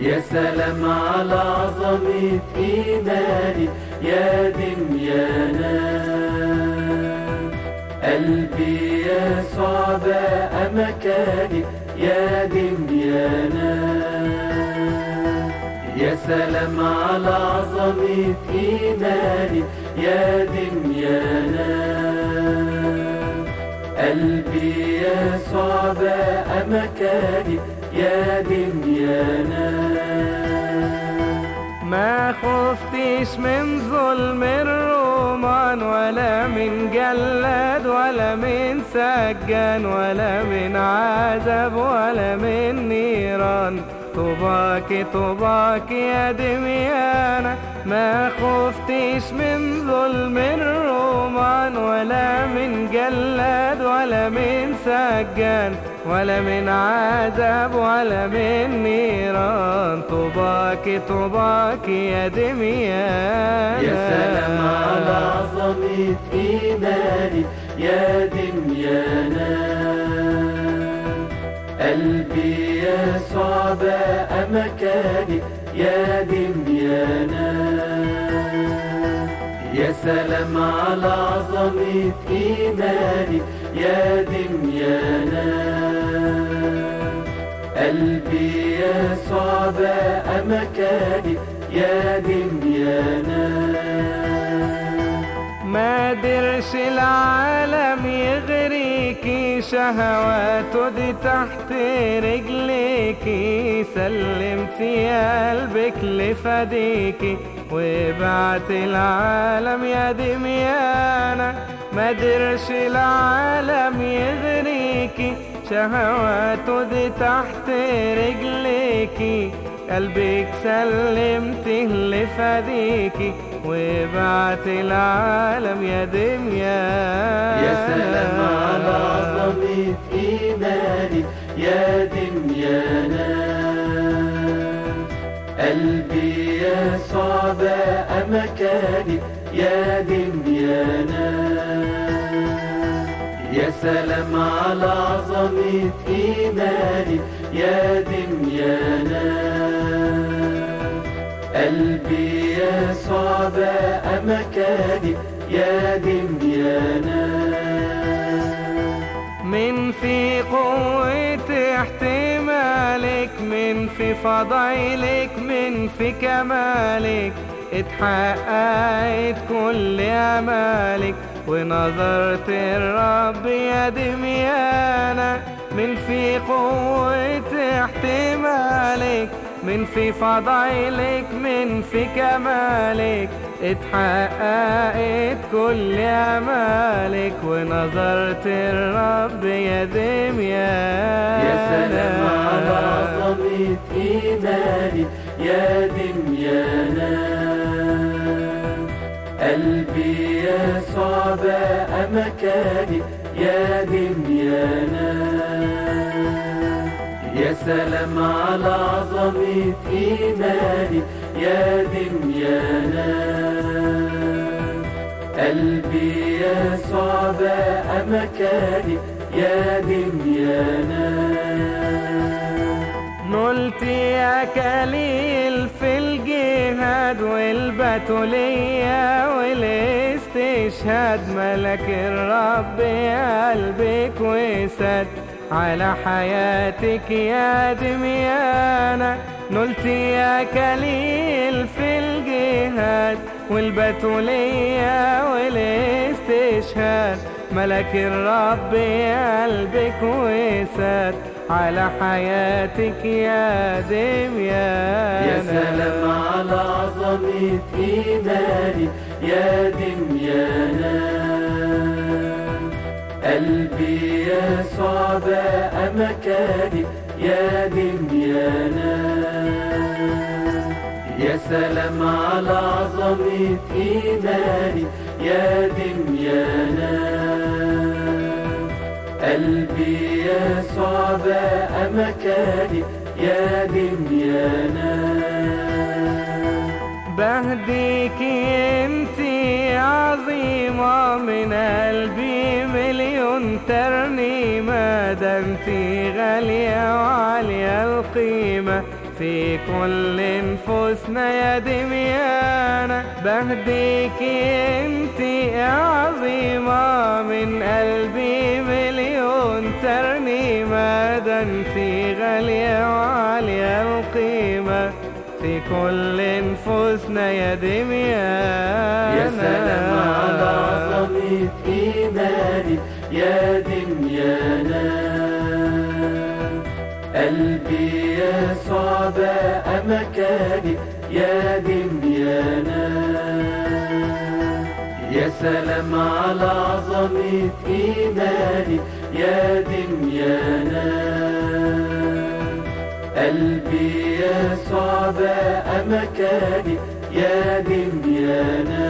يا سلام على عظمة إيماني يا دميانا قلبي يسوع بقى مكاني يا دميانا يا سلام على عظمة إيماني يا دميانا قلبي يسوع بقى مكاني يا دميانا ما خفتش من ظلم الرومان ولا من جلاد ولا من سجان ولا من عذاب ولا من نيران طوباك طوباك يا دميانا ما خفتش من ظلم الرومان ولا من جلاد ولا من سجان ولا من عذاب ولا من نيران طوباك طوباك يا دميانا يا سلام على عظمة إيماني يا دميانا قلبي يسوع بقى مكاني يا دميانا يا سلام على عظمة إيماني يا دميانا قلبي يسوع بقى مكاني يا دميانا ما درش العالم يغريكي شهواته دي تحت رجليكي سلمتي قلبك لفديكي وبعت العالم يا دميانا ما درش العالم يغريكي شهواته دي تحت رجليكي قلبك سلمته لفديكي وبعت العالم يا دميانا يا سلام على عظمة إيماني يا دميانا قلبي يسوع بقى مكاني يا دميانا يا سلام على عظمة إيماني يا دميانا قلبي يسوع بقى مكاني يا دميانا من في قوة احتمالك من في فضيلك من في كمالك اتحققت كل امالك ونظرت الرب يا دميانا من في قوة احتمالك من في فضيلك من في كمالك اتحققت كل امالك ونظرت الرب يا دميانا يا سلام على عظمة إيماني يا دميانا قلبي يسوع بقى مكاني يا دميانا يا سلام على عظمة إيماني يا دميانا قلبي يسوع بقى مكاني يا دميانا نلت يا كليل في الجهاد والبتولية والاستشهاد ملك الرب قلبك وسد على حياتك يا دميانا نلت يا كليل في الجهاد والبتولية والاستشهاد ملك الرب قلبك وسد على حياتك يا دميانا يا سلام على عظمة إيماني يا دميانا قلبي يسوع بقى مكاني يا دميانا يا سلام على عظمة إيماني يا دميانا قلبي يسوع بقى مكاني يا دميانا بهديك انت عظيمة من قلبي مليون ترنيمة ده انتي غالية وعالية القيمة في كل نفوسنا يا دميانة بهديكي انتي عظيمة من قلبي مليون ترنيمة ده انتي غالية وعالية القيمة في كل نفوسنا يا دميانة يا سلام على عظمة إيماني يا دميانا قلبي يسوع بقى مكاني يا دميانا يا سلام على عظمة إيماني يا دميانا قلبي يسوع بقى مكاني يا دميانا